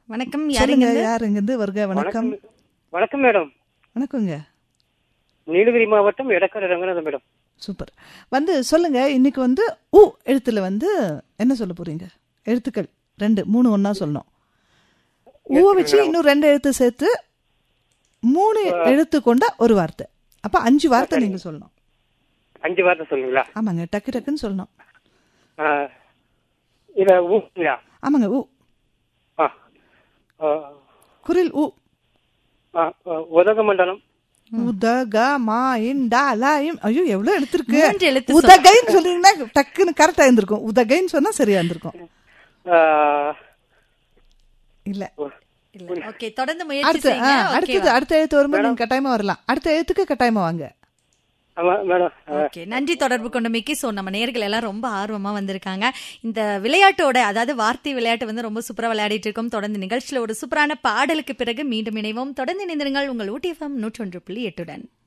வணக்கம் சொல்லுங்க யாருங்க யார் இங்கிருந்து வருக வணக்கம் வணக்கம் மேடம் வணக்கங்க நீலகிரி மாவட்டம் எடக்கரை ரங்கநாதன் மேடம் சூப்பர் வந்து சொல்லுங்க இன்னைக்கு வந்து உ எழுத்துல வந்து என்ன சொல்ல போறீங்க எழுத்துக்கள் ரெண்டு மூணு ஒண்ணா சொல்லணும் ஊ வச்சு இன்னும் ரெண்டு எழுத்து சேர்த்து மூணு எழுத்து கொண்ட ஒரு வார்த்தை அப்ப அஞ்சு வார்த்தை நீங்க சொல்லணும் அஞ்சு வார்த்தை சொல்லுங்களா ஆமாங்க டக்கு டக்குன்னு சொல்லணும் ஆ, இத ஊங்களா ஆமாங்க ஊ ஆ ஆ, குரில் ஊ ஆ, ஆ, உதகமண்டலம் உதக மா இன் டா லா இம் ஐயோ எவ்வளவு எடுத்திருக்கு மூன்று எழுத்து உதகைன்னு சொல்றீங்கன்னா டக்குன்னு கரெக்டா இருந்திருக்கும் உதகைன்னு சொன்னா சரியா இருந்திருக்கும் ஆ, இல்ல இல்ல ஓகே தொடர்ந்து முயற்சி அடுத்து ஆ, செய்யுங்க அடுத்தது அடுத்த எழுத்து வரும்போது நீங்க கட்டாயமா வரலாம் அடுத்த எழுத்துக்கு கட்டாயமா வாங்க ஆமா மேடம் ஆ, ஓகே நன்றி தொடர்பு கொண்டமைக்கு சோ நம்ம நேர்கள் எல்லாம் ரொம்ப ஆர்வமா வந்திருக்காங்க இந்த விளையாட்டோட அதாவது வார்த்தை விளையாட்டு வந்து ரொம்ப சூப்பரா விளையாடிட்டு இருக்கோம் தொடர்ந்து நிகழ்ச்சியில ஒரு சூப்பரான பாடலுக்கு பிறகு மீண்டும் இணைவோம் தொடர்ந்து இணைந்திருங்கள் உங்கள் ஊட்டி எஃப்எம் நூற்றொன்று புள்ளி எட்டுடன்